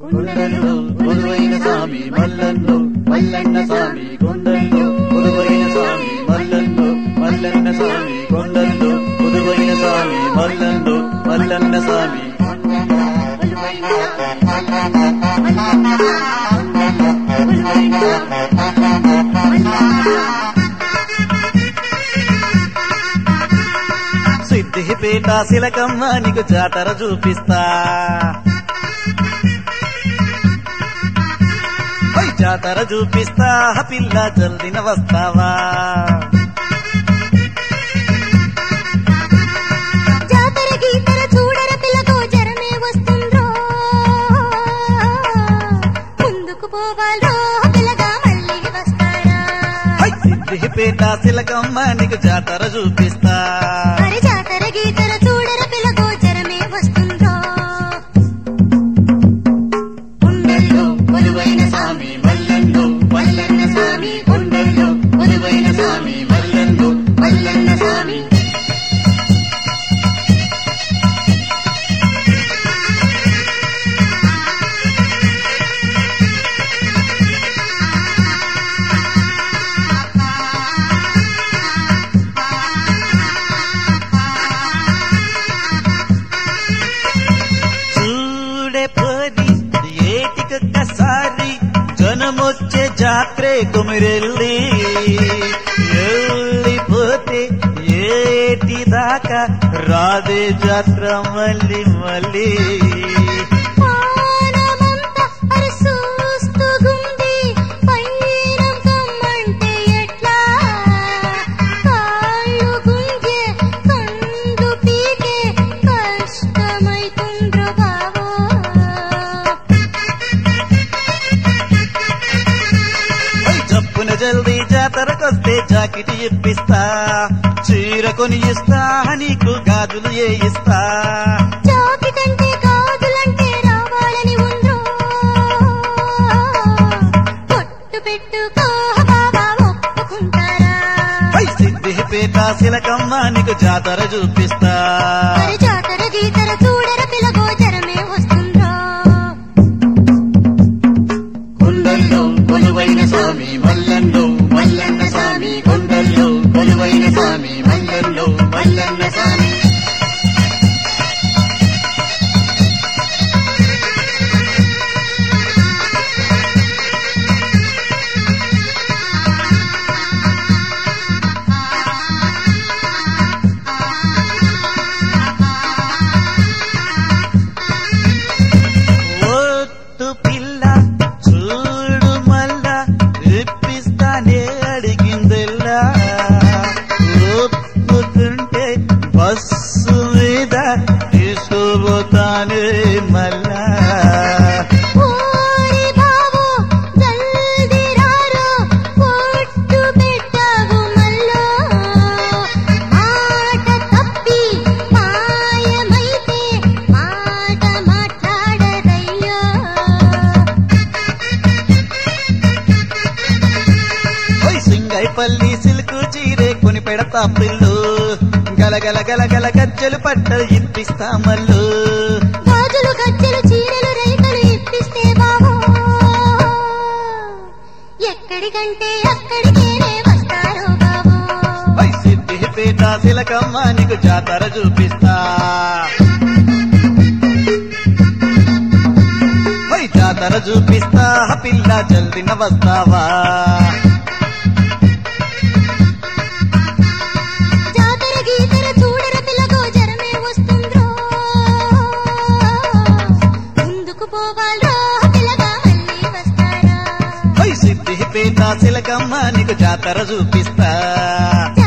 కొండల్లో కొలువైన స్వామి మల్లన్నో మల్లన్న స్వామి కొండల్లో కొలువైన స్వామి మల్లన్నో మల్లన్న స్వామి కొండల్లో కొలువైన స్వామి మల్లన్నో మల్లన్న స్వామి సిద్ధిపేట శిలకమ్మ నీకు జాతర చూపిస్తా ఓయ్ జాతర చూపిస్తా పిల్ల జల్దిన వస్తావా జాతర గీతర చూడర పిల్లకో జరమే వస్తుందో ముందుకు పోవాలో పిల్లగా మళ్ళీ వస్తాడా ఓయ్ సిద్ధిపేట శిలకమ్మ నీకు జాతర చూపిస్తా మరి జాతర గీతర చూడర పిల్లకో జరమే వస్తుందో కొండల్లో కొలువైన స్వామి మల్లన్నో మల్లన్న స్వామి కొండల్లో కొలువైన స్వామి మల్లన్నో మల్లన్న స్వామి చూడే పది ఏటికొక్కసారి జనమొచ్చే జాత్రే కుమిరెల్లి వెళ్ళిపోతే ఏటి దాకా రాదే జాత్ర మళ్ళీ మళ్ళీ పానమంతా అరసూస్తుగుంది పైరం కమ్మంటే ఎట్లా కాళ్ళు గుంజే కండు పీకే కష్టమైతుండ్రు బావో ఓయ్ జప్పున జల్దీ జాతరకొస్తే జాకెట్ ఇప్పిస్తా చీర కొని ఇస్తా నీకు గాజులు ఏ ఇస్తా జాకెటంటే గాజులంటే రావాలని ఉందో పొట్టు పెట్టుకో బాబా ఒప్పుకుంటారా పై సిద్ధిపేట శిలకమ్మ నీకు జాతర చూపిస్తా మరి జాతర గీతర చూడర పిలగో జరమే వస్తుందో కొండల్లో కొలువైన స్వామి మల్లన్నో మల్లన్న స్వామి కొండల్లో కొలువైన స్వామి మల్లన్నో మల్లన్న స్వామి ఒట్టు పిల్ల చూడు మళ్ళా ఇప్పిస్తానే అడిగిందెల్లా ఒప్పుకుంటే బస్సు మీద తీసుకుపోతానే మళ్ళా ఓరి బావో జల్ది రారో పొట్టు పెట్టావు మల్లో మాట తప్పి మాయమైతే మాట మాట్లాడదయ్యో ఓయ్ సింగైపల్లి సిల్కు చీరే కొని పెడతా పిల్లు గలగల గలగల గజ్జలు పట్ట ఇప్పిస్తా మల్లు గాజులు గజ్జెలు చీరలు రైకలు ఇప్పిస్తే బావో ఎక్కడికంటే అక్కడికేనే వస్తారో బావో ఓయ్ సిద్ధిపేట శిలకమ్మ నీకు జాతర చూపిస్తా ఓయ్ జాతర చూపిస్తా పిల్ల జల్దిన వస్తావా జాతర గీతర చూడర పిల్లగో జరమే వస్తుందో ముందుకు పోవాలో పిల్లగా మళ్ళీ వస్తాడా ఓయ్ సిద్ధిపేట శిలకమ్మ నీకు జాతర చూపిస్తా